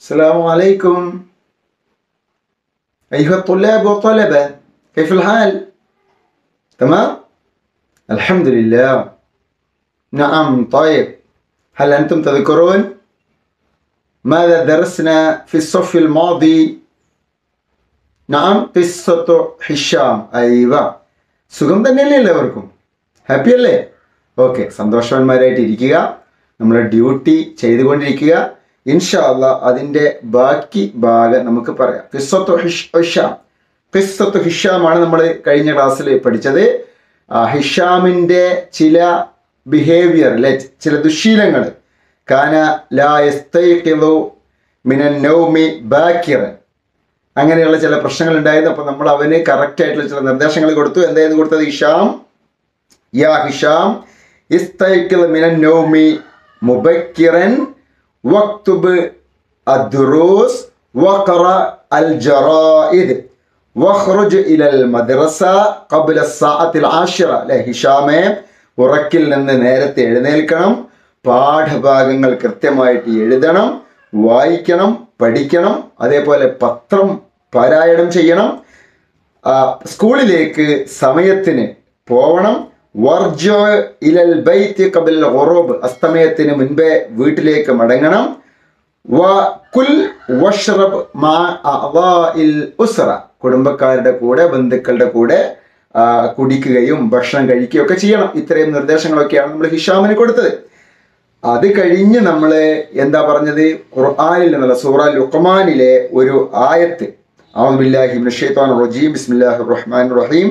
السلام عليكم أيها الطلاب والطلبة كيف الحال؟ تمام؟ الحمد لله نعم طيب هل أنتم تذكرون ماذا درسنا في الصف الماضي؟ نعم قصة هشام أيوة സുഖം തന്നെയല്ലേ എല്ലാവർക്കും ഹാപ്പി അല്ലേ ഓക്കെ സന്തോഷവാന്മാരായിട്ട് ഇരിക്കുക നമ്മുടെ ഡ്യൂട്ടി ചെയ്തുകൊണ്ടിരിക്കുക ഇൻഷാ അള്ളാ അതിൻ്റെ ബാക്കി ഭാഗം നമുക്ക് പറയാം ഖിസ്സത്തു ഹിഷ് ഹിഷാം ഖിസ്സത്തു ഹിഷാമാണ് നമ്മൾ കഴിഞ്ഞ ക്ലാസ്സിൽ പഠിച്ചത് ആ ഹിഷാമിൻ്റെ ചില ബിഹേവിയർ അല്ലെ ചില ദുശീലങ്ങൾ കാന ലാ യസ്തൈഖിദു മിനൻ നൗമി ബാക്കിറൻ അങ്ങനെയുള്ള ചില പ്രശ്നങ്ങൾ ഉണ്ടായിരുന്നു അപ്പൊ നമ്മൾ അവന് കറക്റ്റ് ആയിട്ടുള്ള ചില നിർദ്ദേശങ്ങൾ കൊടുത്തു എന്തായിരുന്നു കൊടുത്തത് ഹിഷാം യാ ഹിഷാം ഇസ്തൈഖിദ് മിനൻ നൗമി മുബക്കിറൻ വക്തുബ് الدروس وقرأ الجرائد واخرج إلى المدرسة قبل الساعة العاشرة അല്ലെ ഹിഷാമെ ഉറക്കിൽ നിന്ന് നേരത്തെ എഴുന്നേൽക്കണം പാഠഭാഗങ്ങൾ കൃത്യമായിട്ട് എഴുതണം വായിക്കണം പഠിക്കണം അതേപോലെ പത്രം പാരായണം ചെയ്യണം ആ, സ്കൂളിലേക്ക് സമയത്തിന് പോവണം വർജോ ഇലൽ ബൈത്ത് കബിൽ ഒറോബ് അസ്തമയത്തിന് മുൻപേ വീട്ടിലേക്ക് മടങ്ങണം വ കുൽ വഷ്റബ് മാ അഅ്ദാഇൽ ഉസ്റ കുടുംബക്കാരുടെ കൂടെ ബന്ധുക്കളുടെ കൂടെ ആ, കുടിക്കുകയും ഭക്ഷണം കഴിക്കുകയും ഒക്കെ ചെയ്യണം ഇത്രയും നിർദ്ദേശങ്ങളൊക്കെയാണ് നമ്മൾ ഹിഷാമിന് കൊടുത്തത് അത് കഴിഞ്ഞ് നമ്മൾ എന്താ പറഞ്ഞത് ഖുർആനിൽ നിന്നുള്ള സൂറ ലുഖ്മാനിലെ ഒരു ആയത്ത് أعوذ بالله من الشيطان الرجيم بسم الله الرحمن الرحيم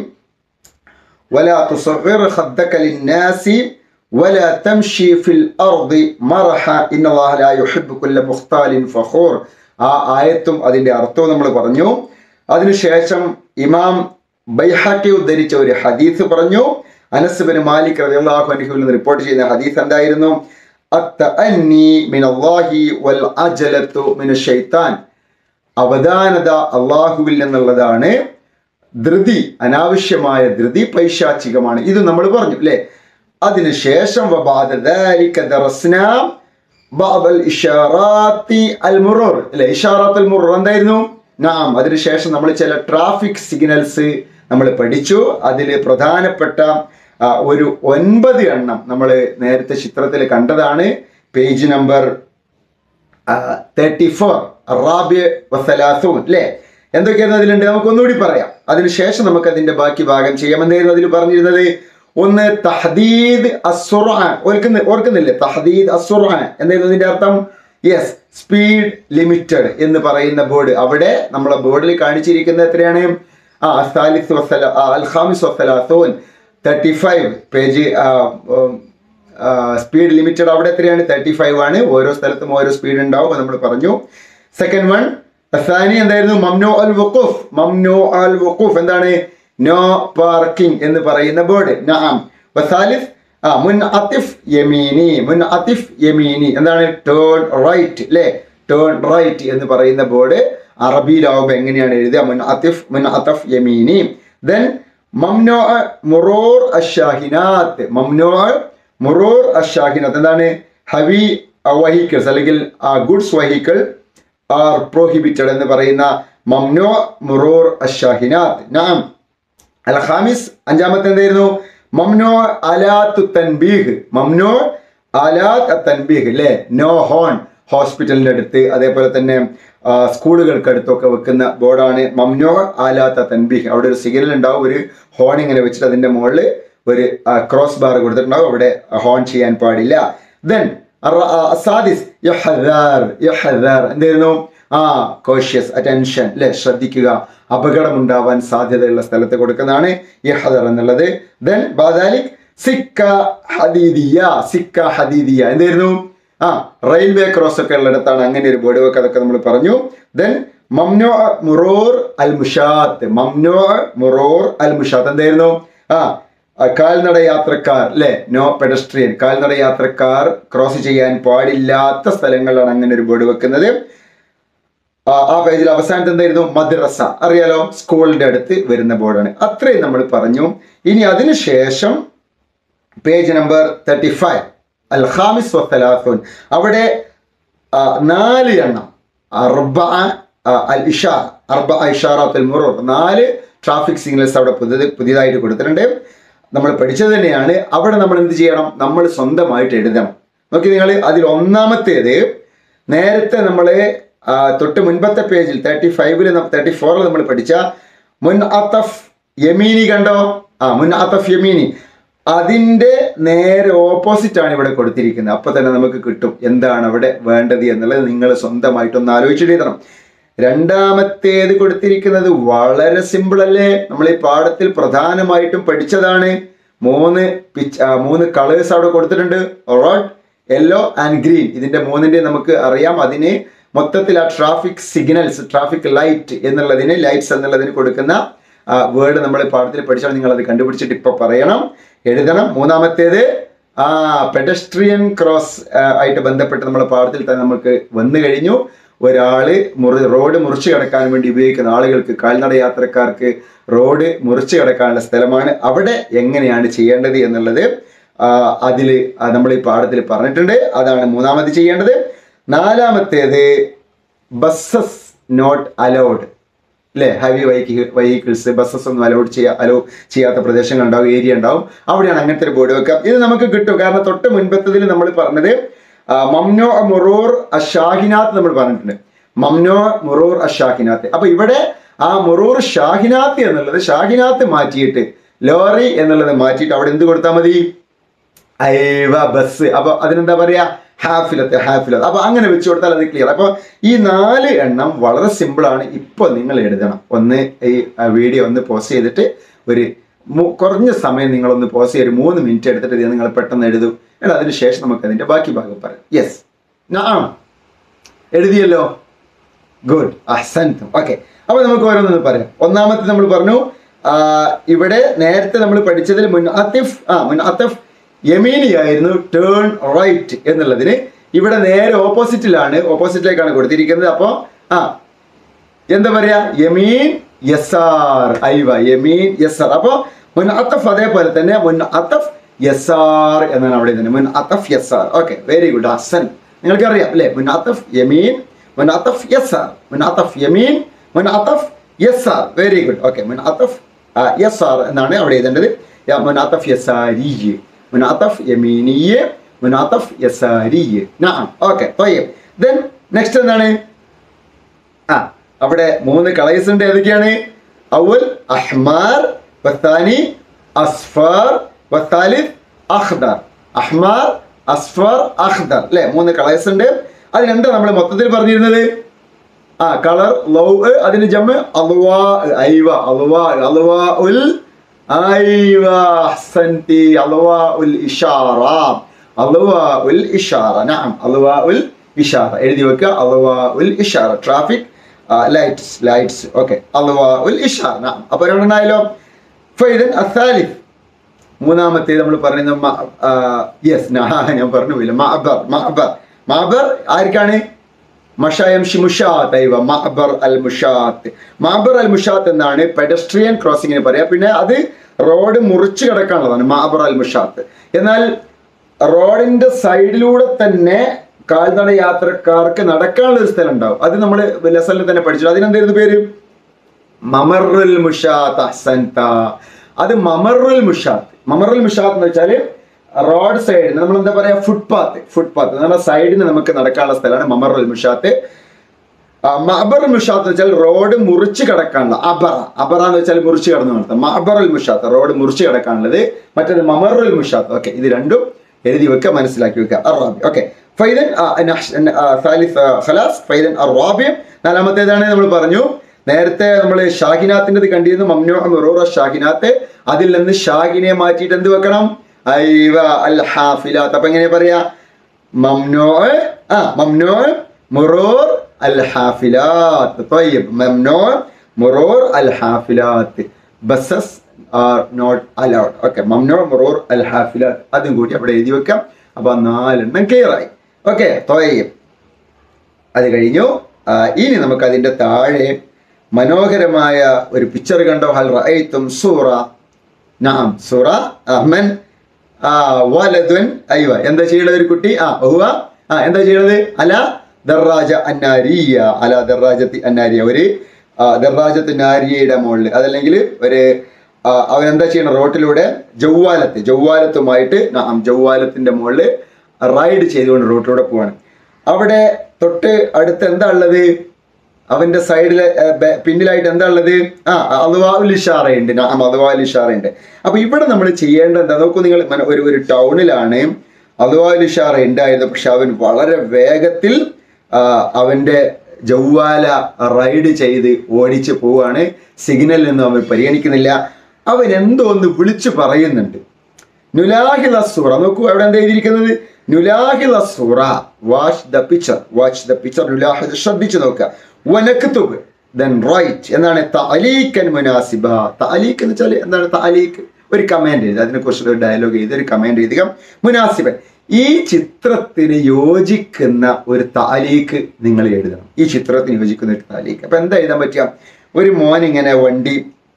ولا تصغر خدك للناس ولا تمشي في الأرض مرحا إن الله لا يحب كل مختال فخور ആ ആയത്തും അതിൻ്റെ അർത്ഥവും നമ്മൾ പറഞ്ഞു അതിനുശേഷം ഇമാം ബൈഹാക്കി ഉദ്ധരിച്ച ഒരു ഹദീസ് പറഞ്ഞു അനസ് ബിൻ മാലിക് റളിയല്ലാഹു അൻഹുവിൽ നിന്ന് റിപ്പോർട്ട് ചെയ്യുന്ന ഹദീസ് എന്തായിരുന്നു അത്തഅന്നി മിനല്ലാഹി വൽ അജലത്തു മിനശൈത്താൻ അവധാനത അള്ളാഹുവിൽ നിന്നുള്ളതാണ് ധൃതി അനാവശ്യമായ ധൃതി പൈശാചികമാണ് ഇത് നമ്മൾ പറഞ്ഞു അല്ലെ അതിനുശേഷം വബഅദ ذلك درسنا بعض الإشارات المرور അല്ലെ ഇഷാറാത്ത് അൽ മുറൂർ എന്തായിരുന്നു നാം അതിനുശേഷം നമ്മൾ ചില ട്രാഫിക് സിഗ്നൽസ് നമ്മൾ പഠിച്ചു അതിൽ പ്രധാനപ്പെട്ട ആ, ഒരു ഒൻപത് എണ്ണം നമ്മൾ നേരത്തെ ചിത്രത്തിൽ കണ്ടതാണ് പേജ് നമ്പർ തേർട്ടി ഫോർ റാബിയ വസലാസൂൻ അല്ലേ എന്തൊക്കെയാണ് അതിലുണ്ട് നമുക്ക് ഒന്നുകൂടി പറയാം അതിനുശേഷം നമുക്ക് അതിന്റെ ബാക്കി ഭാഗം ചെയ്യാം എന്തായിരുന്നു അതിൽ പറഞ്ഞിരുന്നത് ഒന്ന് തഹദീദ് അസുറാൻ ഓർക്കുന്ന ഓർക്കുന്നില്ലേ തഹദീദ് അസുറാൻ എന്തായിരുന്നു അതിന്റെ അർത്ഥം യെസ് സ്പീഡ് ലിമിറ്റഡ് എന്ന് പറയുന്ന ബോർഡ് അവിടെ നമ്മളെ ബോർഡിൽ കാണിച്ചിരിക്കുന്നത് എത്രയാണ് ആ സാലിസ് വസല ആ, അൽഖാമിസ് വസലാസൂൻ thirty five page speed limited അവിടെ എത്രയാണ് തേർട്ടി ഫൈവ് ആണ് ഓരോ സ്ഥലത്തും ഓരോ സ്പീഡ് ഉണ്ടാവും നമ്മൾ പറഞ്ഞു സെക്കൻഡ് വൺ സാനി എന്തായിരുന്നു മംനോ അൽ വഖൂഫ് മംനോ അൽ വഖൂഫ് എന്താണ് നോ പാർക്കിംഗ് എന്ന് പറയുന്ന ബോർഡ് നാം വസാലിസ് ആ മുൻ അത്തിഫ് യമീനി മുൻ അത്തിഫ് യമീനി എന്താണ് ടേൺ റൈറ്റ് അല്ലേ ടേൺ റൈറ്റ് എന്ന് പറയുന്ന ബോർഡ് അറബിയിലാവുമ്പോൾ എങ്ങനെയാണ് എഴുതുക മുൻ അത്തിഫ് മുൻ അത്തഫ് യമീനി ദെൻ മംനോ മുറോർ അഷാഹിനാത്ത് മംനോ മുറോർ അഷാഹിനാത്ത് എന്താണ് ഹവി വെഹിക്കിൾസ് അല്ലെങ്കിൽ ഗുഡ്സ് വെഹിക്കിൾ ആർ പ്രോഹിബിറ്റഡ് എന്ന് പറയുന്ന മംനോ മുറോർ അഷാഹിനാത്ത് നാം അൽ ഖാമിസ് അഞ്ചാമത്തെ എന്തായിരുന്നു മംനോ അലാത്ത് തൻബീഹ് മംനോ അലാത്ത് തൻബീഹ് അല്ലേ നോ ഹോൺ ഹോസ്പിറ്റലിന്റെ അടുത്ത് അതേപോലെ തന്നെ ആ, സ്കൂളുകൾക്ക് അടുത്തൊക്കെ വെക്കുന്ന ബോർഡാണ് മംനോ ആലാത്ത തൻബീഹ് അവിടെ ഒരു സിഗ്നൽ ഉണ്ടാവും ഒരു ഹോൺ ഇങ്ങനെ വെച്ചിട്ട് അതിന്റെ മുകളിൽ ഒരു ക്രോസ് ബാർ കൊടുത്തിട്ടുണ്ടാവും അവിടെ ഹോൺ ചെയ്യാൻ പാടില്ല ദെൻ സാദിസ് യഹദാർ യഹദാർ എന്തായിരുന്നു ആ കോഷ്യസ് അറ്റൻഷൻ അല്ലെ ശ്രദ്ധിക്കുക അപകടം ഉണ്ടാവാൻ സാധ്യതയുള്ള സ്ഥലത്ത് കൊടുക്കുന്നതാണ് യഹദർ എന്നുള്ളത് ദെൻ ബാദാലിക് സിക്ക ഹദീദിയ സിക്ക ഹദീദിയ എന്തായിരുന്നു ആ റെയിൽവേ ക്രോസ് ഒക്കെ ഉള്ളിടത്താണ് അങ്ങനെ ഒരു ബോർഡ് വെക്ക് അതൊക്കെ നമ്മൾ പറഞ്ഞു ദെൻ മംനോ മുറോർ അൽ മുഷാത്ത് മംനോ മുറോർ അൽ മുഷാത്ത് എന്തായിരുന്നു ആ ആ, കാൽനട യാത്രക്കാർ അല്ലെ നോ പെഡസ്ട്രിയൻ കാൽനട യാത്രക്കാർ ക്രോസ് ചെയ്യാൻ പാടില്ലാത്ത സ്ഥലങ്ങളിലാണ് അങ്ങനെ ഒരു ബോർഡ് വെക്കുന്നത് ആ ആ പേജിൽ അവസാനത്തെ എന്തായിരുന്നു മദ്രസ അറിയാലോ സ്കൂളിന്റെ അടുത്ത് വരുന്ന ബോർഡാണ് അത്രയും നമ്മൾ പറഞ്ഞു ഇനി അതിനുശേഷം പേജ് നമ്പർ തേർട്ടി ഫൈവ് അൽ ഖാമിസ് വത്തലാസൂൻ അവിടെ ആ, നാല് എണ്ണം അർബ അൽ ഇഷാ അർബ ഇഷാറാത്തുൽ മുറൂർ നാല് ട്രാഫിക് സിഗ്നൽസ് അവിടെ പുതിയത് പുതിയതായിട്ട് കൊടുത്തിട്ടുണ്ട് നമ്മൾ പഠിച്ചത് തന്നെയാണ് അവിടെ നമ്മൾ എന്ത് ചെയ്യണം നമ്മൾ സ്വന്തമായിട്ട് എഴുതണം നോക്കി നിങ്ങൾ അതിൽ ഒന്നാമത്തേത് നേരത്തെ നമ്മൾ തൊട്ട് മുൻപത്തെ പേജിൽ തേർട്ടി ഫൈവില് തേർട്ടി ഫോറിൽ നമ്മൾ പഠിച്ച മുൻ അത്തഫ് യമീനി കണ്ടോ ആ മുൻ അത്തഫ് യമീനി അതിന്റെ നേരെ ഓപ്പോസിറ്റ് ആണ് ഇവിടെ കൊടുത്തിരിക്കുന്നത് അപ്പൊ തന്നെ നമുക്ക് കിട്ടും എന്താണ് അവിടെ വേണ്ടത് എന്നുള്ളത് നിങ്ങൾ സ്വന്തമായിട്ടൊന്ന് ആലോചിച്ചിട്ട് എഴുതണം രണ്ടാമത്തേത് കൊടുത്തിരിക്കുന്നത് വളരെ സിമ്പിൾ അല്ലേ നമ്മൾ ഈ പാഠത്തിൽ പ്രധാനമായിട്ടും പഠിച്ചതാണ് മൂന്ന് പിച്ച് ആ, മൂന്ന് കളേഴ്സ് അവിടെ കൊടുത്തിട്ടുണ്ട് റോഡ് യെല്ലോ ആൻഡ് ഗ്രീൻ ഇതിന്റെ മൂന്നിന്റെ നമുക്ക് അറിയാം അതിന് മൊത്തത്തിൽ ആ ട്രാഫിക് സിഗ്നൽസ് ട്രാഫിക് ലൈറ്റ് എന്നുള്ളതിന് ലൈറ്റ്സ് എന്നുള്ളതിന് കൊടുക്കുന്ന വേർഡ് നമ്മൾ പാഠത്തിൽ പഠിച്ചാൽ നിങ്ങൾ അത് കണ്ടുപിടിച്ചിട്ട് ഇപ്പൊ പറയണം എഴുതണം മൂന്നാമത്തേത് ആ പെഡസ്ട്രിയൻ ക്രോസ് ആയിട്ട് ബന്ധപ്പെട്ട് നമ്മുടെ പാഠത്തിൽ തന്നെ നമുക്ക് വന്നു കഴിഞ്ഞു ഒരാള് മുറി റോഡ് മുറിച്ചു കിടക്കാൻ വേണ്ടി ഉപയോഗിക്കുന്ന ആളുകൾക്ക് കാൽനട യാത്രക്കാർക്ക് റോഡ് മുറിച്ചു കിടക്കാനുള്ള സ്ഥലമാണ് അവിടെ എങ്ങനെയാണ് ചെയ്യേണ്ടത് എന്നുള്ളത് അതിൽ നമ്മൾ ഈ പാഠത്തിൽ പറഞ്ഞിട്ടുണ്ട് അതാണ് മൂന്നാമത് ചെയ്യേണ്ടത് നാലാമത്തേത് ബസ്സസ് നോട്ട് അലൗഡ് അല്ലേ ഹെവി വെഹിക്കിൾ വെഹിക്കിൾസ് ബസ്സസ് ഒന്നും അലൗഡ് ചെയ്യാ അലോ ചെയ്യാത്ത പ്രദേശങ്ങൾ ഉണ്ടാവും ഏരിയ ഉണ്ടാവും അവിടെയാണ് അങ്ങനത്തെ ഒരു ബോർഡ് വെക്കാം ഇത് നമുക്ക് കിട്ടും കാരണം തൊട്ട് മുൻപത്തതിൽ നമ്മൾ പറഞ്ഞത് ആ, മംനോ മുറൂർ അഷാഹിനാത്ത് നമ്മൾ പറഞ്ഞിട്ടുണ്ട് മംനോ മുറൂർ അഷാഹിനാത്ത് അപ്പൊ ഇവിടെ ആ മുറൂർ ഷാഹിനാത്ത് എന്നുള്ളത് ഷാഹിനാത്ത് മാറ്റിയിട്ട് ലോറി എന്നുള്ളത് മാറ്റിയിട്ട് അവിടെ എന്ത് കൊടുത്താൽ മതി ഐവ ബസ് അപ്പൊ അതിനെന്താ പറയാ ഹാഫിലത്തെ ഹാഫിലത്ത് അപ്പൊ അങ്ങനെ വെച്ച് കൊടുത്താൽ അത് ക്ലിയർ അപ്പൊ ഈ നാല് എണ്ണം വളരെ സിമ്പിൾ ആണ് ഇപ്പൊ നിങ്ങൾ എഴുതണം ഒന്ന് ഈ വീഡിയോ ഒന്ന് പോസ്റ്റ് ചെയ്തിട്ട് ഒരു മു- കുറഞ്ഞ സമയം നിങ്ങളൊന്ന് പോസ്റ്റ് ചെയ്ത് ഒരു മൂന്ന് മിനിറ്റ് എടുത്തിട്ട് ഇത് നിങ്ങൾ പെട്ടെന്ന് എഴുതൂ എന്നിട്ട് അതിന് ശേഷം നമുക്ക് അതിന്റെ ബാക്കി ഭാഗം പറയാം യെസ് ആ എഴുതിയല്ലോ ഗുഡ് അഹ്സൻതും ഓക്കെ അപ്പൊ നമുക്ക് ഓരോന്നൊന്ന് പറയാം ഒന്നാമത്തെ നമ്മൾ പറഞ്ഞു ആ, ഇവിടെ നേരത്തെ നമ്മൾ പഠിച്ചതിൽ മുൻ അത്തിഫ് ആ മുൻ അത്തഫ് യമീനി ആയിരുന്നു ടേൺ റൈറ്റ് എന്നുള്ളതിന് ഇവിടെ നേരെ ഓപ്പോസിറ്റിലാണ് ഓപ്പോസിറ്റിലേക്കാണ് കൊടുത്തിരിക്കുന്നത് അപ്പോ ആ എന്താ പറയാ യമീൻ യസാർ ഐവ യമീൻ യസാർ അപ്പൊ മുൻ അത്തഫ് അതേപോലെ തന്നെ മുൻ അത്തഫ് യസാർ എന്നാണ് അവിടെ തന്നെ മുൻ അത്തഫ് യസാർ ഓക്കെ വെരി ഗുഡ് ഹസൻ നിങ്ങൾക്ക് അറിയാം അല്ലേ മുൻ അത്തഫ് യമീൻ മുൻ അത്തഫ് യസാർ മുൻ അത്തഫ് യമീൻ മുൻ അത്തഫ് യസാർ വെരി ഗുഡ് ഓക്കെ മുൻ അത്തഫ് യസാർ എന്നാണ് അവിടെ എഴുതേണ്ടത് യാ മുൻ അത്തഫ് യസാരി മുൻ അത്തഫ് യമീനിയെ മുൻ അത്തഫ് യസാരി നഅം ഓക്കെ طيب ദെൻ നെക്സ്റ്റ് എന്താണ് ആ അവിടെ മൂന്ന് കളേഴ്സ് ഉണ്ട് ഏതൊക്കെയാണ് അവൽ അഹ്മാർ വത്താനി അസ്ഫർ വത്താലിഫ് അഖ്ദർ അഹ്മാർ അസ്ഫർ അഖ്ദർ അല്ലെ മൂന്ന് കളേഴ്സ് ഉണ്ട് അതിനെന്താ നമ്മൾ മൊത്തത്തിൽ പറഞ്ഞിരുന്നത് ആ കളർ ലവ് അതിന് ജമ്മ് അലുവാ ഐവ അലുവാ അലുവാ ഉൽ ഐവ അഹ്സൻതി അലുവാ ഉൽ ഇഷാറ അലുവാ ഉൽ ഇഷാറ നഅം അലുവാ ഉൽ ഇഷാറ എഴുതി വെക്കുക അലുവാ ഉൽ ഇഷാറ ട്രാഫിക് ലൈറ്റ്സ് ലൈറ്റ്സ് ഓക്കെ അലുവാ ഉൽ ഇഷാറ നഅം അപ്പോൾ രണ്ടെണ്ണായാലോ ഫൈദൻ അസാലിഫ് മൂന്നാമത്തേത് നമ്മൾ പറയുന്നത് യെസ് ഞാൻ പറഞ്ഞു പോയില്ല മഅബർ മഅബർ മഅബർ ആർക്കാണ് മഷായം ഷിമുഷാത്ത് ഐവ മഅബർ അൽ മുഷാത്ത് മഅബർ അൽ മുഷാത്ത് എന്നാണ് പെഡസ്ട്രിയൻ ക്രോസിങ്ങിന് പറയാ പിന്നെ അത് റോഡ് മുറിച്ച് കിടക്കാനുള്ളതാണ് മഅബർ അൽ മുഷാത്ത് എന്നാൽ റോഡിന്റെ സൈഡിലൂടെ തന്നെ കാൽനട യാത്രക്കാർക്ക് നടക്കാനുള്ള ഒരു സ്ഥലം ഉണ്ടാവും അത് നമ്മൾ ലെസണിൽ തന്നെ പഠിച്ചു അതിനെന്തായിരുന്നു പേര് മമറുൽ മുഷാത്ത് അഹ്സൻത അത് മമറുൽ മുഷാത്ത് മമറുൽ മുഷാത്ത് എന്ന് വെച്ചാൽ റോഡ് സൈഡിൽ നമ്മൾ എന്താ പറയാ ഫുട്പാത്ത് ഫുട്പാത്ത് നമ്മുടെ സൈഡിൽ നമുക്ക് നടക്കാനുള്ള സ്ഥലമാണ് മമറുൽ മുഷാത്ത് മഅബർ മുഷാത്ത് എന്ന് വെച്ചാൽ റോഡ് മുറിച്ച് കിടക്കാനുള്ള അബറ അബറ എന്ന് വെച്ചാൽ മുറിച്ച് കിടന്നു നടത്താം മഅബറുൽ മുഷാത്ത് റോഡ് മുറിച്ച് കിടക്കാനുള്ളത് മറ്റേത് മമറുൽ മുഷാത്ത് ഓക്കെ ഇത് രണ്ടും എഴുതി വെക്കുക മനസ്സിലാക്കി വെക്കുക അറാബി ഓക്കെ ഫൈദൻ ഖലാസ് ഫൈദൻ അറാബി നാലാമത്തേതാണ് നമ്മൾ പറഞ്ഞു നേരത്തെ നമ്മൾ ഷാഹിനാത്തിൻ്റെത് കണ്ടിരുന്നു മംനോ മുറൂറ ഷാഹിനാത്ത് അതിൽ നിന്ന് ഷാഹിനെ മാറ്റിയിട്ട് എന്ത് വെക്കണം ഐവ അൽ ഹാഫിലാത്ത് അപ്പൊ എങ്ങനെ പറയാ മംനോ ആ മംനോ മുറൂർ അൽ ഹാഫിലാത്ത് طيب ممنوع مرور الحافلات buses are not allowed okay മംനോ മുറൂർ അൽ ഹാഫിലാത്ത് അതും കൂടി അവിടെ എഴുതി വെക്കാം അപ്പൊ ആ നാലെണ്ണം ക്ലിയർ ആയി ഓക്കെ തൊയ്യം അത് കഴിഞ്ഞു ആ, ഇനി നമുക്ക് അതിന്റെ താഴെ മനോഹരമായ ഒരു പിക്ചർ കണ്ടോ ഹൽ റഅയ്തും സൂറ നാം സൂറ അഹ്മൻ ആ വലതുൻ അയ്വ എന്താ ചെയ്യണത് ഒരു കുട്ടി ആ ഹുവ ആ എന്താ ചെയ്യണത് അല ദർറാജ അന്നാരിയ അല ദർറാജത്തി അന്നാരിയ ഒരു ആ, ദർറാജത്ത് നാരിയയുടെ മുകളിൽ അതല്ലെങ്കിൽ ഒരു ആ, അവൻ എന്താ ചെയ്യണം റോട്ടിലൂടെ ജൗവാലത്ത് ജൗവാലത്തുമായിട്ട് നാം ജൗവാലത്തിന്റെ മുകളിൽ റൈഡ് ചെയ്തുകൊണ്ട് റോട്ടിലൂടെ പോവാണ് അവിടെ തൊട്ട് അടുത്ത് എന്താ ഉള്ളത് അവന്റെ സൈഡിലെ പിന്നിലായിട്ട് എന്താ ഉള്ളത് ആ അഥവാലിഷാറയുണ്ട് നാം അഥവാലിഷാറയുണ്ട് അപ്പൊ ഇവിടെ നമ്മൾ ചെയ്യേണ്ടത് എന്താ നോക്കൂ നിങ്ങൾ മന- ഒരു ഒരു ടൗണിലാണ് അഥവാലിഷാറ ഉണ്ടായത് പക്ഷെ അവൻ വളരെ വേഗത്തിൽ ആ, അവന്റെ ജൗവാല റൈഡ് ചെയ്ത് ഓടിച്ച് പോവാണ് സിഗ്നൽ ഒന്നും അവൻ പരിഗണിക്കുന്നില്ല അവൻ എന്തോ ഒന്ന് വിളിച്ചു പറയുന്നുണ്ട് നുലാഹിദ സൂറ നോക്കൂ അവിടെ എന്താ എഴുതിയിരിക്കുന്നത് നുലാഹിദ സൂറ watch the picture watch the picture നുലാഹിദ് ശ്രദ്ധിച്ചു നോക്കുക വനക്തുബ് ദെൻ റൈറ്റ് എന്താണ് തലീക്കൻ മുനാസിബ തലീക്ക് എന്ന് വെച്ചാൽ എന്താണ് തലീക്ക് ഒരു കമാൻഡ് എഴുതുക അതിനെക്കുറിച്ച് ഒരു ഡയലോഗ് എഴുതി ഒരു കമാൻഡ് എഴുതുക മുനാസിബൻ ഈ ചിത്രത്തിന് യോജിക്കുന്ന ഒരു താലീക്ക് നിങ്ങൾ എഴുതണം ഈ ചിത്രത്തിന് യോജിക്കുന്ന ഒരു താലീക്ക് അപ്പൊ എന്താ എഴുതാൻ പറ്റുക ഒരു മോൻ ഇങ്ങനെ വണ്ടി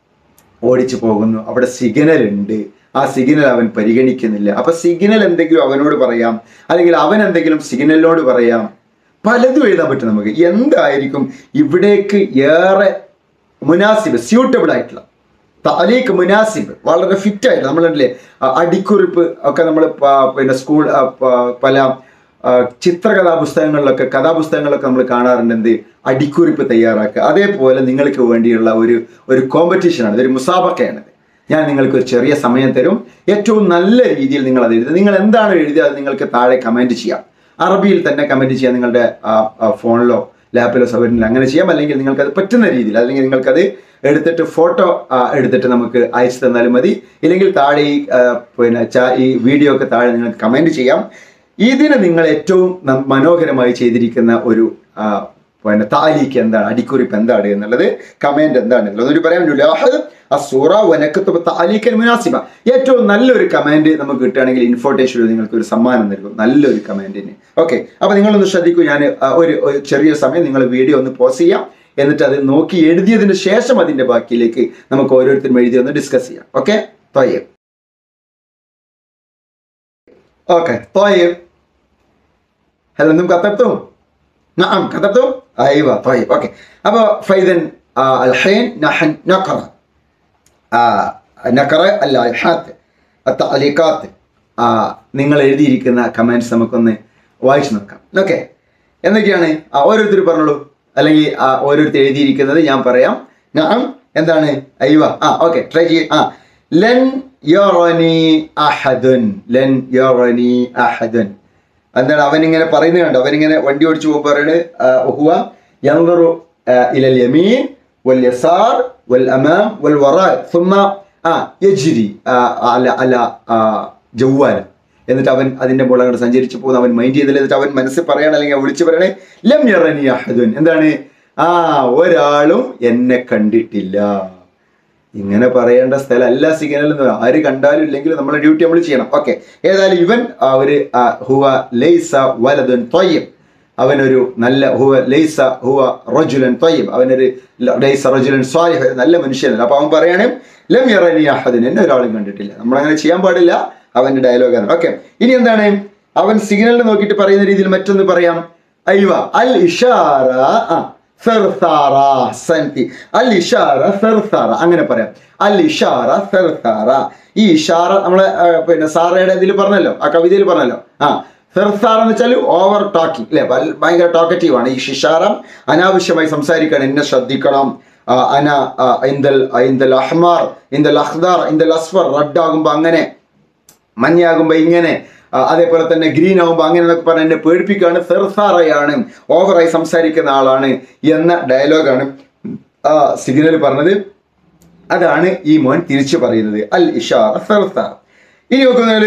ഓടിച്ചു പോകുന്നു അവിടെ സിഗ്നൽ ഉണ്ട് ആ സിഗ്നൽ അവൻ പരിഗണിക്കുന്നില്ല അപ്പൊ സിഗ്നൽ എന്തെങ്കിലും അവനോട് പറയാം അല്ലെങ്കിൽ അവൻ എന്തെങ്കിലും സിഗ്നലിനോട് പറയാം പലതും എഴുതാൻ പറ്റും നമുക്ക് എന്തായിരിക്കും ഇവിടേക്ക് ഏറെ മുനാസിബ് സ്യൂട്ടബിൾ ആയിട്ടുള്ള താലീക്ക് മുനാസിബ് വളരെ ഫിറ്റ് ആയിട്ട് നമ്മളല്ലേ അടിക്കുറിപ്പ് ഒക്കെ നമ്മൾ പിന്നെ സ്കൂൾ ആ, പ- പല ആ, ചിത്രകഥാ പുസ്തകങ്ങളിലൊക്കെ കഥാപുസ്തകങ്ങളിലൊക്കെ നമ്മൾ കാണാറുണ്ട് എന്ത് അടിക്കുറിപ്പ് തയ്യാറാക്കുക അതേപോലെ നിങ്ങൾക്ക് വേണ്ടിയുള്ള ഒരു ഒരു കോമ്പറ്റീഷനാണ് ഇതൊരു മുസാബക്കയാണ് ഞാൻ നിങ്ങൾക്ക് ഒരു ചെറിയ സമയം തരും ഏറ്റവും നല്ല രീതിയിൽ നിങ്ങൾ അത് എഴുതുക നിങ്ങൾ എന്താണ് എഴുതിയത് അത് നിങ്ങൾക്ക് താഴെ കമൻറ്റ് ചെയ്യാം അറബിയിൽ തന്നെ കമൻറ്റ് ചെയ്യാം നിങ്ങളുടെ ആ, ആ, ഫോണിലോ ലാപ്പിലോ സൗകര്യമില്ല അങ്ങനെ ചെയ്യാം അല്ലെങ്കിൽ നിങ്ങൾക്ക് അത് പറ്റുന്ന രീതിയിൽ അല്ലെങ്കിൽ നിങ്ങൾക്കത് എടുത്തിട്ട് ഫോട്ടോ എടുത്തിട്ട് നമുക്ക് അയച്ചു തന്നാലും മതി ഇല്ലെങ്കിൽ താഴെ ഈ ആ, പിന്നെ ചാ- ഈ വീഡിയോ ഒക്കെ താഴെ നിങ്ങൾക്ക് കമൻറ്റ് ചെയ്യാം ഇതിന് നിങ്ങൾ ഏറ്റവും ന- മനോഹരമായി ചെയ്തിരിക്കുന്ന ഒരു ആ, പിന്നെ താലീക്ക് എന്താണ് അടിക്കുറിപ്പ് എന്താണ് എന്നുള്ളത് കമന്റ് എന്താണ് എന്നുള്ളത് ഒരു പറയാൻ ലുലാഹ് അസൂറ വനക്കത്ത് താലീക്കൻ മുനാസിബ ഏറ്റവും നല്ലൊരു കമന്റ് നമുക്ക് കിട്ടുകയാണെങ്കിൽ ഇൻഫോർട്ടേഷൻ നിങ്ങൾക്ക് ഒരു സമ്മാനം നൽകും നല്ലൊരു കമന്റിന് ഓക്കെ അപ്പൊ നിങ്ങളൊന്ന് ശ്രദ്ധിക്കൂ ഞാൻ ആ, ഒരു ഒരു ചെറിയ സമയം നിങ്ങൾ വീഡിയോ ഒന്ന് പോസ് ചെയ്യാം എന്നിട്ട് അത് നോക്കി എഴുതിയതിന് ശേഷം അതിന്റെ ബാക്കിയിലേക്ക് നമുക്ക് ഓരോരുത്തരും എഴുതി ഒന്ന് ഡിസ്കസ് ചെയ്യാം ഓക്കെ തൊയ്യം اوكي طيب هل انتم كتبتم؟ نعم كتبتم؟ ايوه طيب اوكي ابا فاذا آه الحين نحن نقرا آه نقرا اللائحات التعليقات آه നിങ്ങൾ എഴുതിയിരിക്കുന്ന കമന്റ്സ് നമുക്കൊന്ന് വായിച്ചു നോക്കാം ഓക്കെ എന്തൊക്കെയാണ് ആ, ഓരോരുത്തർ പറഞ്ഞോളൂ അല്ലെങ്കിൽ ആ, ഓരോരുത്തർ എഴുതിയിരിക്കുന്നത് ഞാൻ പറയാം ഞാൻ എന്താണ് അയ്യവ ആ ഓക്കെ ട്രൈ ചെയ്യ ആ ലൻ യറനി അഹദുൻ ലൻ യറനി അഹദുൻ എന്താണ് അവനിങ്ങനെ പറയുന്നത് കണ്ടോ അവനിങ്ങനെ വണ്ടി ഓടിച്ചു പോകുമ്പോൾ പറയണ് ഹുവ യൻദുറു ഇലൽ യമീൻ വൽ യസാർ വൽ അമാം വൽ വറാ ثم ആ യജ്രി ആ, അല അല ആ, ജവ്വാൽ എന്നിട്ട് അവൻ അതിന്റെ മുകളിൽ അങ്ങോട്ട് സഞ്ചരിച്ചു പോകുന്നു അവൻ മൈൻഡ് ചെയ്തില്ല എന്നിട്ട് അവൻ മനസ്സിൽ പറയണം അല്ലെങ്കിൽ വിളിച്ചു പറയണേ ലം യറനി അഹദുൻ എന്താണ് ആ ഒരാളും എന്നെ കണ്ടിട്ടില്ല ഇങ്ങനെ പറയേണ്ട സ്ഥലമല്ല സിഗ്നൽ എന്ന് പറയും. ആര് കണ്ടാലും ഇല്ലെങ്കിലും നമ്മളെ ഡ്യൂട്ടി നമ്മൾ ചെയ്യണം ഓക്കെ ഏതായാലും ഇവൻ ആ ഒരു ആ, ഹുവ ലൈസ വലതുൻ ത്വയ്യം അവനൊരു നല്ല ഹുവ ലൈസ ഹുവ റജുലൻ ത്വയ്യം അവനൊരു ല- ലൈസ റജുലൻ സ്വാലിഹ് ഒരു നല്ല മനുഷ്യനല്ല അപ്പൊ അവൻ പറയണേ ലം യറനി അഹദിൻ എന്നെ ഒരാളും കണ്ടിട്ടില്ല നമ്മൾ അങ്ങനെ ചെയ്യാൻ പാടില്ല അവന്റെ ഡയലോഗാണ് ഓക്കെ ഇനി എന്താണ് അവൻ സിഗ്നലിൽ നോക്കിയിട്ട് പറയുന്ന രീതിയിൽ മറ്റൊന്ന് പറയാം അയ്വ അൽ ഇഷാറ ആ സെർസാറ സൻതി അൽ ഇഷാറ സെർസാറ അങ്ങനെ പറയാം അൽ ഇഷാറ സെർസാറ ഈ ഇഷാറ നമ്മളെ ആ, പിന്നെ സാറയുടെ ഇതിൽ പറഞ്ഞല്ലോ ആ കവിതയിൽ പറഞ്ഞല്ലോ ആ സെർസാറ എന്ന് വെച്ചാൽ ഓവർ ടോക്കിംഗ് അല്ലെ വൽ- ഭയങ്കര ടോക്കറ്റീവ് ആണ് ഈ ഷിഷാറം അനാവശ്യമായി സംസാരിക്കണം എന്നെ ശ്രദ്ധിക്കണം ആ, അന ആ, ഇന്ദൽ ഇന്ദൽ അഹ്മാർ ഇന്ദൽ അഖ്ദാർ ഇന്ദൽ അസ്ഫർ റെഡ് ആകുമ്പോ അങ്ങനെ മഞ്ഞാകുമ്പോ ഇങ്ങനെ ആ, അതേപോലെ തന്നെ ഗ്രീൻ ആകുമ്പോൾ അങ്ങനെ എന്നൊക്കെ പറഞ്ഞ് എന്നെ പേടിപ്പിക്കുകയാണ് സെർസാറയാണ് ഓവറായി സംസാരിക്കുന്ന ആളാണ് എന്ന ഡയലോഗാണ് ആ സിഗ്നൽ പറഞ്ഞത് അതാണ് ഈ മോൻ തിരിച്ചു പറയുന്നത് അൽ ഇഷാർ സെർസാർ ഇനി നോക്കുന്നതില്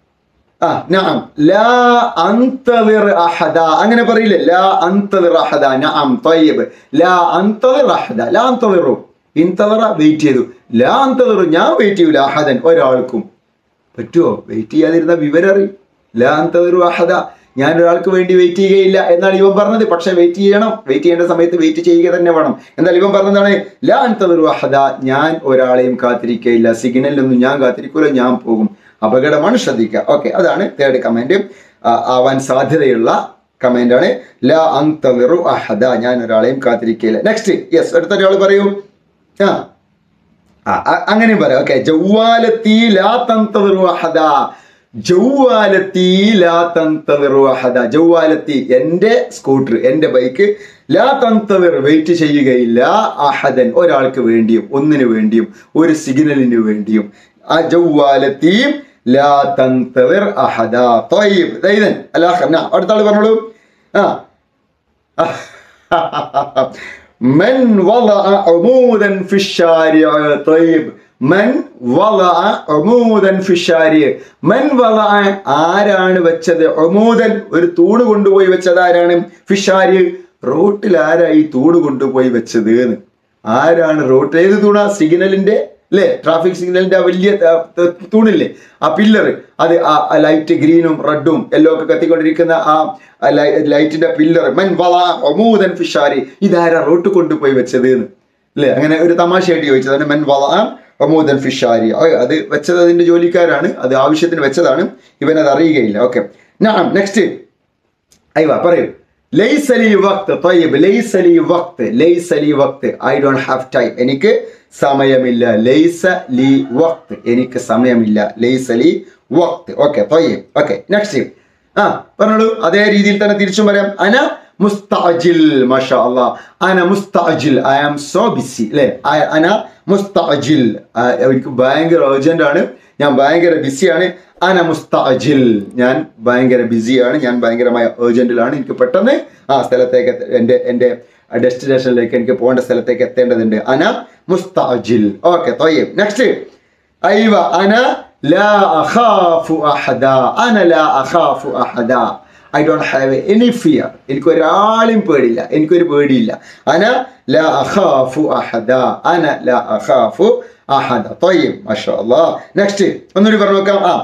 ആ നഅം ലാ അന്തദിർ അഹദ അങ്ങനെ പറയില്ലേ ലാ അന്തദിർ അഹദ നഅം തയ്യിബ് ലാ അന്തദിർ അഹദ ലാ അന്തദിറു ഇന്തദറ വെയിറ്റ് ചെയ്തു ലാ അന്തദിറു ഞാൻ വെയിറ്റ് ചെയ്യൂല അഹദൻ ഒരാൾക്കും പറ്റുമോ വെയിറ്റ് ചെയ്യാതിരുന്ന വിവരം അറിയും ലാ അന്തദിറു അഹദ ഞാൻ ഒരാൾക്ക് വേണ്ടി വെയിറ്റ് ചെയ്യുകയില്ല എന്നാണ് ഇവൻ പറഞ്ഞത് പക്ഷെ വെയിറ്റ് ചെയ്യണം വെയിറ്റ് ചെയ്യേണ്ട സമയത്ത് വെയിറ്റ് ചെയ്യുക തന്നെ വേണം എന്നാൽ ഇവൻ പറഞ്ഞതാണ് ലാ അന്തദിറു അഹദ ഞാൻ ഒരാളെയും കാത്തിരിക്കുകയില്ല സിഗ്നലിലൊന്നും ഞാൻ കാത്തിരിക്കൂല ഞാൻ പോകും അപകടമാണ് ശ്രദ്ധിക്കുക ഓക്കെ അതാണ് തേർഡ് കമന്റ് ആവാൻ സാധ്യതയുള്ള കമന്റ് ആണ് ലാ അന്തളിറു അഹദ ഞാൻ ഒരാളെയും കാത്തിരിക്കില്ല നെക്സ്റ്റ് യെസ് അടുത്ത ഒരാൾ പറയൂ ആ ആ, അ- അങ്ങനെയും പറയാം ഓക്കെ ജൗവാലത്തി ലാ തന്തളിറു അഹദ ജൗവാലത്തി ലാ തന്തളിറു അഹദ ജൗവാലത്തി എൻ്റെ സ്കൂട്ടർ എൻ്റെ ബൈക്ക് ലാ തന്തളിർ വെയിറ്റ് ചെയ്യുകയില്ല അഹദൻ ഒരാൾക്ക് വേണ്ടിയും ഒന്നിനു വേണ്ടിയും ഒരു സിഗ്നലിന് വേണ്ടിയും ആ ജൗവാലത്തി ലാ തന്തളിർ അഹദ طيب ഇതൻ അല്ലാഹ് അടുത്ത ആൾ പറഞ്ഞോളൂ ആ من وضع عمودا في الشارع طيب من وضع عمودا في الشارع من وضع ആരാണ് വെച്ചത് അമൂദൻ ഒരു തൂണ് കൊണ്ടുപോയി വെച്ചത് ആരാണ് ഫിഷാരി റോട്ടിൽ ആരാ ഈ തൂണ് കൊണ്ടുപോയി വെച്ചത് എന്ന് ആരാണ് റോട്ടിൽ ഏത് തൂണ സിഗ്നലിന്റെ അല്ലേ ട്രാഫിക് സിഗ്നലിന്റെ ആ വലിയ ആ, ത- തൂണില്ലേ ആ പില്ലർ അത് ആ ലൈറ്റ് ഗ്രീനും റെഡും എല്ലോ ഒക്കെ കത്തിക്കൊണ്ടിരിക്കുന്ന ആ ആ ലൈ- ലൈറ്റിന്റെ പില്ലർ മൻ വള ഒമൂദൻ ഫിഷാരി ഇതാരാ റോട്ട് കൊണ്ടുപോയി വെച്ചത് എന്ന് അല്ലേ അങ്ങനെ ഒരു തമാശയായിട്ട് ചോദിച്ചതാണ് മൻ വള ഒമൂദൻ ഫിഷാരി ഓ, അത് വെച്ചത് അതിന്റെ ജോലിക്കാരാണ് അത് ആവശ്യത്തിന് വെച്ചതാണ് ഇവൻ അത് അറിയുകയില്ല ഓക്കെ നെക്സ്റ്റ് അയ്യോ പറയൂ ലൈസ ലി വക്ത് طيب ലൈസ ലി വക്ത് ലൈസ ലി വക്ത് ഐ ഡോണ്ട് ഹാവ് ടൈം എനിക്ക് സമയമില്ല ലൈസ ലി വക്ത് എനിക്ക് സമയമില്ല ലൈസ ലി വക്ത് ഓക്കെ طيب ഓക്കെ നെക്സ്റ്റ് ആ പറഞ്ഞോളൂ അതേ രീതിയിൽ തന്നെ തിരിച്ചും പറയാം അന മുസ്താജിൽ മാഷാ അല്ലാ അന മുസ്താജിൽ ഐ ആം സോ ബിസി അല്ലേ I- അന മുസ്താജിൽ ആ, എനിക്ക് ഭയങ്കര urgent ആണ് ഞാൻ ഭയങ്കര ബിസിയാണ് അന മുസ്താജിൽ ഞാൻ ഭയങ്കര ബിസിയാണ് ഞാൻ ഭയങ്കരമായ ഏർജന്റിലാണ് എനിക്ക് പെട്ടെന്ന് ആ സ്ഥലത്തേക്ക് എത്ത- എൻ്റെ എൻ്റെ ഡെസ്റ്റിനേഷനിലേക്ക് എനിക്ക് പോകേണ്ട സ്ഥലത്തേക്ക് എത്തേണ്ടതുണ്ട് അന മുസ്താജിൽ ഓക്കെ തൊയ്യം നെക്സ്റ്റ് അയ്വ അന ലാ അഖാഫു അഹദ അന ലാ അഖാഫു അഹദ I don't have any fear എനിക്ക് ഒരാളെയും പേടിയില്ല എനിക്കൊരു പേടിയില്ല അന ലാ അഖാഫു അഹദ അന ലാ അഖാഫു അഹദ طيب ما شاء الله നെക്സ്റ്റ് ഒന്നുകൂടി പറഞ്ഞു നോക്കാം ആ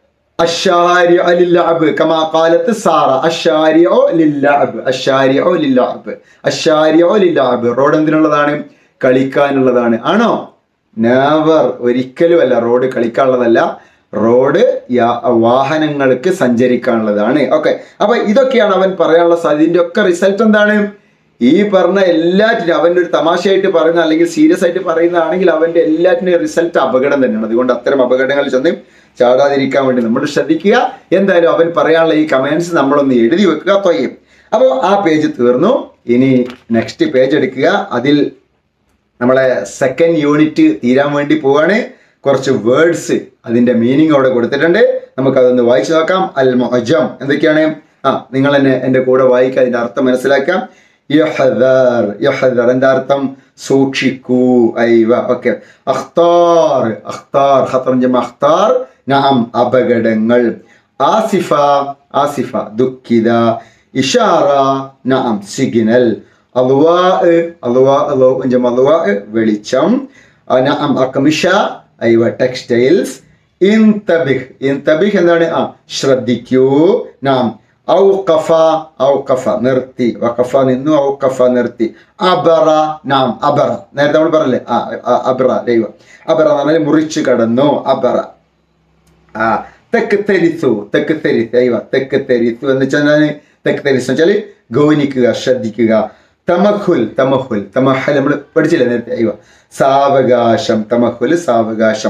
الشارع للعب كما قالت سارة الشارع للعب الشارع للعب الشارع للعب റോഡ് എന്തിനുള്ളതാണ് കളിക്കാനുള്ളതാണ് ആണോ നെവർ ഒരിക്കലും അല്ല റോഡ് കളിക്കാനുള്ളതല്ല റോഡ് യാ- വാഹനങ്ങൾക്ക് സഞ്ചരിക്കാനുള്ളതാണ് ഓക്കെ അപ്പൊ ഇതൊക്കെയാണ് അവൻ പറയാനുള്ള സാധ്യത ഇതിന്റെ ഒക്കെ റിസൾട്ട് എന്താണ് ഈ പറഞ്ഞ എല്ലാറ്റിനും അവൻ്റെ ഒരു തമാശയായിട്ട് പറയുന്ന അല്ലെങ്കിൽ സീരിയസ് ആയിട്ട് പറയുന്നതാണെങ്കിൽ അവന്റെ എല്ലാറ്റിനും റിസൾട്ട് അപകടം തന്നെയാണ് അതുകൊണ്ട് അത്തരം അപകടങ്ങളിൽ ചെന്ന് ചാടാതിരിക്കാൻ വേണ്ടി നമ്മൾ ശ്രദ്ധിക്കുക എന്തായാലും അവൻ പറയാനുള്ള ഈ കമന്റ്സ് നമ്മളൊന്ന് എഴുതി വെക്കുക തൊയ്യും അപ്പോൾ ആ പേജ് തീർന്നു ഇനി നെക്സ്റ്റ് പേജ് എടുക്കുക അതിൽ നമ്മളെ സെക്കൻഡ് യൂണിറ്റ് തീരാൻ വേണ്ടി പോവാണ് കുറച്ച് വേർഡ്സ് അതിന്റെ മീനിങ് അവിടെ കൊടുത്തിട്ടുണ്ട് നമുക്ക് അതൊന്ന് വായിച്ചു നോക്കാം അൽ മൊജം എന്തൊക്കെയാണ് ആ നിങ്ങൾ എന്നെ എൻ്റെ കൂടെ വായിക്കുക അതിന്റെ അർത്ഥം മനസ്സിലാക്കാം യഹദർ യഹദർ എന്താ അർത്ഥം സൂക്ഷിക്കൂ ഐവ ഓക്കെ അഖ്താർ അഖ്താർ ഖത്തർ ജമ അഖ്താർ നഅം അപകടങ്ങൾ ആസിഫ ആസിഫ ദുഃഖിത ഇഷാറ നഅം സിഗ്നൽ അലുവാ അലുവാ അലോ ജമ അലുവാ വെളിച്ചം ആ, നഅം അക്മിഷ ഐവ ടെക്സ്റ്റൈൽസ് ഇൻതബിഹ് ഇൻതബിഹ് എന്താണ് ആ ശ്രദ്ധിക്കൂ നാം ഔഖഫ ഔഖഫ നിർത്തി വഖഫ നിന്നു ഔഖഫ നിർത്തി അബറ നാം അബറ നേരത്തെ നമ്മൾ പറഞ്ഞല്ലേ ആ ആ, അബറ ദൈവ അബറ എന്ന് പറഞ്ഞാൽ മുറിച്ചു കടന്നു അബറ ആ തെക്ക് തെരിത്തു തെക്ക് തെരിത്ത് അയ്യ തെക്ക് തെരിത്തു എന്ന് വെച്ചാൽ തെക്ക് തെരിസ് വെച്ചാൽ ഗൗനിക്കുക ശ്രദ്ധിക്കുക തമഹുൽ തമഹുൽ തമഹൽ നമ്മൾ പഠിച്ചില്ലേ നേരത്തെ അയ്യ സാവകാശം തമഹുൽ സാവകാശം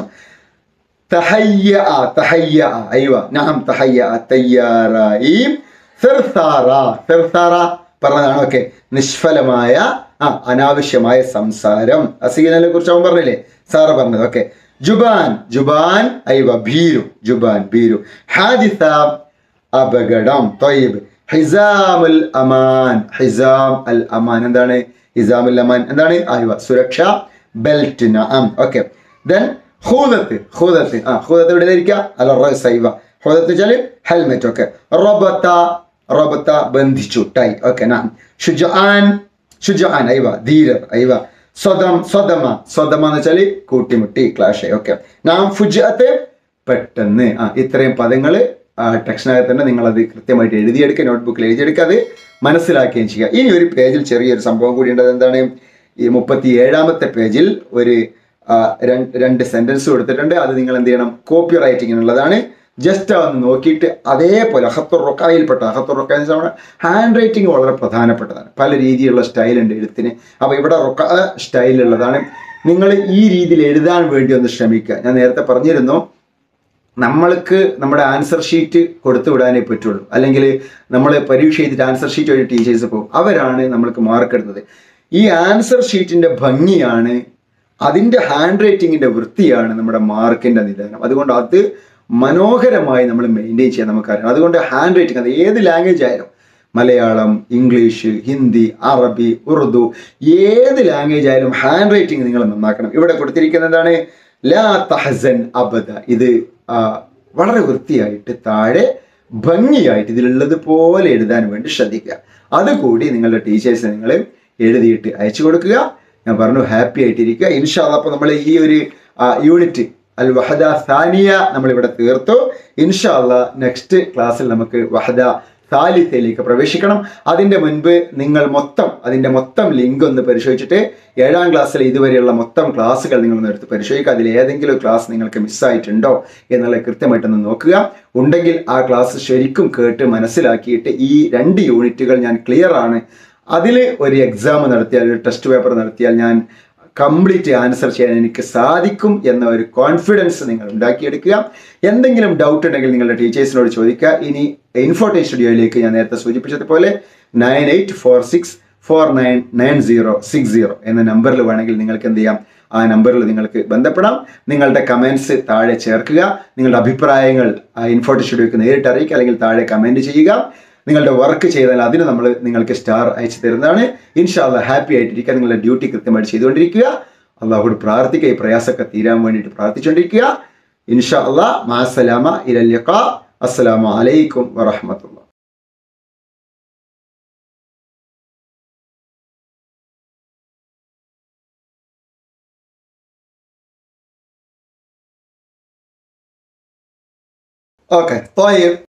തഹയ്യ തഹയ്യ അയ്യ നാം തഹയ്യ തയ്യാറായി ഫിർസാറ ഫിർസാറ പറഞ്ഞതാണ് ഓക്കെ നിഷ്ഫലമായ ആ അനാവശ്യമായ സംസാരം അസീനനെ കുറിച്ച് അവൻ പറഞ്ഞില്ലേ സാറ പറഞ്ഞത് ഓക്കെ ജുബാൻ ജുബാൻ അയ്വ ഭീരു ജുബാൻ ഭീരു ഹാദിസ അപകടം തൊയ്യബ് ഹിസാമുൽ അമാൻ ഹിസാം അൽ അമാൻ എന്താണ് ഹിസാമുൽ അമാൻ എന്താണ് അയ്വ സുരക്ഷ ബെൽറ്റ് നഅം ഓക്കെ ദെൻ ഹൂദത്ത് ഹൂദത്ത് ആ ഹൂദത്ത് എവിടെ ഇരിക്കുക അല്ല റൈവ ഹൂദത്ത് വെച്ചാൽ ഹെൽമെറ്റ് ഓക്കെ റൊബത്ത റൊബത്ത ബന്ധിച്ചു ടൈ ഓക്കെ നാം ഷുജാൻ ഷുജാൻ അയ്വ ധീരർ അയ്വ സ്വതം സ്വതമ സ്വതമ എന്ന് വെച്ചാൽ കൂട്ടിമുട്ടി ക്ലാഷ് ഓക്കെ നാം ഫുജത്ത് പെട്ടെന്ന് ആ ഇത്രയും പദങ്ങൾ ടെക്സ്റ്റിനകത്ത് തന്നെ നിങ്ങളത് കൃത്യമായിട്ട് എഴുതിയെടുക്കുക നോട്ട്ബുക്കിൽ എഴുതിയെടുക്കുക അത് മനസ്സിലാക്കുകയും ചെയ്യുക ഇനി ഒരു പേജിൽ ചെറിയൊരു സംഭവം കൂടി ഉണ്ട് എന്താണ് ഈ മുപ്പത്തി ഏഴാമത്തെ പേജിൽ ഒരു ആ, രണ്ട് രണ്ട് സെന്റൻസ് കൊടുത്തിട്ടുണ്ട് അത് നിങ്ങൾ എന്ത് ചെയ്യണം കോപ്പി റൈറ്റിങ്ങിനുള്ളതാണ് ജസ്റ്റ് അതൊന്ന് നോക്കിയിട്ട് അതേപോലെ ഹത്തുർ റൊക്കായിൽപ്പെട്ട ഹത്തുർ റൊക്ക എന്ന് വെച്ചാൽ ഹാൻഡ് റൈറ്റിംഗ് വളരെ പ്രധാനപ്പെട്ടതാണ് പല രീതിയിലുള്ള സ്റ്റൈലുണ്ട് എഴുത്തിന് അപ്പോൾ ഇവിടെ റൊക്ക സ്റ്റൈലുള്ളതാണ് നിങ്ങൾ ഈ രീതിയിൽ എഴുതാൻ വേണ്ടി ഒന്ന് ശ്രമിക്കുക ഞാൻ നേരത്തെ പറഞ്ഞിരുന്നു നമ്മൾക്ക് നമ്മുടെ ആൻസർ ഷീറ്റ് കൊടുത്തു വിടാനേ പറ്റുള്ളൂ അല്ലെങ്കിൽ നമ്മൾ പരീക്ഷ ചെയ്തിട്ട് ആൻസർ ഷീറ്റ് വഴി ടീച്ചേഴ്സ് പോകും അവരാണ് നമ്മൾക്ക് മാർക്ക് ഇടുന്നത് ഈ ആൻസർ ഷീറ്റിന്റെ ഭംഗിയാണ് അതിൻ്റെ ഹാൻഡ് റൈറ്റിങ്ങിന്റെ വൃത്തിയാണ് നമ്മുടെ മാർക്കിന്റെ നിദാനം അതുകൊണ്ട് അത് മനോഹരമായി നമ്മൾ മെയിൻറ്റെയിൻ ചെയ്യാൻ നമുക്കറിയാം അതുകൊണ്ട് ഹാൻഡ് റൈറ്റിംഗ് അത് ഏത് ലാംഗ്വേജ് ആയാലും മലയാളം ഇംഗ്ലീഷ് ഹിന്ദി അറബി ഉറുദു ഏത് ലാംഗ്വേജ് ആയാലും ഹാൻഡ് റൈറ്റിംഗ് നിങ്ങൾ നന്നാക്കണം ഇവിടെ കൊടുത്തിരിക്കുന്നത് എന്താണ് ലാ തഹസൻ അബദ ഇത് ആ, വളരെ വൃത്തിയായിട്ട് താഴെ ഭംഗിയായിട്ട് ഇതിലുള്ളത് പോലെ എഴുതാൻ വേണ്ടി ശ്രദ്ധിക്കുക അതുകൂടി നിങ്ങളുടെ ടീച്ചേഴ്സ് നിങ്ങൾ എഴുതിയിട്ട് അയച്ചു കൊടുക്കുക ഞാൻ പറഞ്ഞു ഹാപ്പി ആയിട്ടിരിക്കുക ഇൻഷാല്ല അപ്പോൾ നമ്മൾ ഈ ഒരു യൂണിറ്റ് അൽ വഹദ സാനിയ നമ്മളിവിടെ തീർത്തു ഇൻഷാല്ല നെക്സ്റ്റ് ക്ലാസ്സിൽ നമുക്ക് വഹദ സാലിത്തയിലേക്ക് പ്രവേശിക്കണം അതിൻ്റെ മുൻപ് നിങ്ങൾ മൊത്തം അതിൻ്റെ മൊത്തം ലിങ്ക് ഒന്ന് പരിശോധിച്ചിട്ട് ഏഴാം ക്ലാസ്സിലെ ഇതുവരെയുള്ള മൊത്തം ക്ലാസ്സുകൾ നിങ്ങളൊന്ന് എടുത്ത് പരിശോധിക്കുക അതിൽ ഏതെങ്കിലും ഒരു ക്ലാസ് നിങ്ങൾക്ക് മിസ്സായിട്ടുണ്ടോ എന്നുള്ളത് കൃത്യമായിട്ടൊന്ന് നോക്കുക ഉണ്ടെങ്കിൽ ആ ക്ലാസ് ശരിക്കും കേട്ട് മനസ്സിലാക്കിയിട്ട് ഈ രണ്ട് യൂണിറ്റുകൾ ഞാൻ ക്ലിയർ ആണ് അതിൽ ഒരു എക്സാം നടത്തിയാൽ ഒരു ടെസ്റ്റ് പേപ്പർ നടത്തിയാൽ ഞാൻ കംപ്ലീറ്റ് ആൻസർ ചെയ്യാൻ എനിക്ക് സാധിക്കും എന്ന ഒരു കോൺഫിഡൻസ് നിങ്ങൾ ഉണ്ടാക്കിയെടുക്കുക എന്തെങ്കിലും ഡൗട്ട് ഉണ്ടെങ്കിൽ നിങ്ങളുടെ ടീച്ചേഴ്സിനോട് ചോദിക്കുക ഇനി ഇൻഫോട്ടൈ സ്റ്റുഡിയോയിലേക്ക് ഞാൻ നേരത്തെ സൂചിപ്പിച്ചതുപോലെ nine eight four six four nine nine zero six zero എന്ന നമ്പറിൽ വേണമെങ്കിൽ നിങ്ങൾക്ക് എന്ത് ചെയ്യാം ആ നമ്പറിൽ നിങ്ങൾക്ക് ബന്ധപ്പെടാം നിങ്ങളുടെ കമൻസ് താഴെ ചേർക്കുക നിങ്ങളുടെ അഭിപ്രായങ്ങൾ ആ ഇൻഫോട്ടൈ സ്റ്റുഡിയോക്ക് നേരിട്ട് അറിയിക്കുക അല്ലെങ്കിൽ താഴെ കമൻറ്റ് ചെയ്യുക നിങ്ങളുടെ വർക്ക് ചെയ്താൽ അതിന് നമ്മൾ നിങ്ങൾക്ക് സ്റ്റാർ അയച്ചു തരുന്നതാണ് ഇൻഷാല്ല ഹാപ്പി ആയിട്ടിരിക്കുക നിങ്ങളുടെ ഡ്യൂട്ടി കൃത്യമായിട്ട് ചെയ്തുകൊണ്ടിരിക്കുക അള്ളാഹുട് പ്രാർത്ഥിക്കുക ഈ പ്രയാസമൊക്കെ തീരാൻ വേണ്ടിയിട്ട് പ്രാർത്ഥിച്ചുകൊണ്ടിരിക്കുക ഇൻഷാ അള്ളാ മാസലാമ ഇലല്യക്ക അസ്സലാമു അലൈക്കും വറഹമത്തുള്ള ഓക്കെ طيب